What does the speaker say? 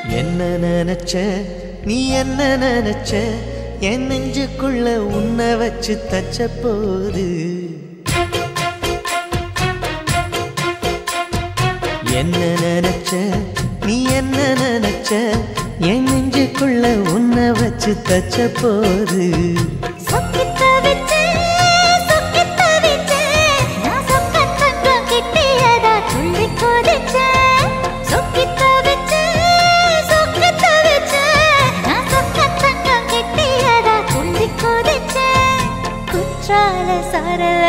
என்ன நினைச்ச நீ என்ன நினைச்ச என் நெஞ்சுக்குள்ள உன்னை வச்சு தச்ச போது என்ன நினைச்ச நீ என்ன நினைச்ச என் நெஞ்சுக்குள்ள உன்னை வச்சு தச்ச போது சொக்கித்த வச்சு, சொக்கித்த வச்சு, நான் சொக்கத் தங்கம் கிட்டியதா துள்ளி குதிச்சேன். சொக்கித்த வச்சு, சொக்கித்த வச்சு, நான் சொக்கத் தங்கம் கிட்டியதா துள்ளி குதிச்சேன். குற்றால சரல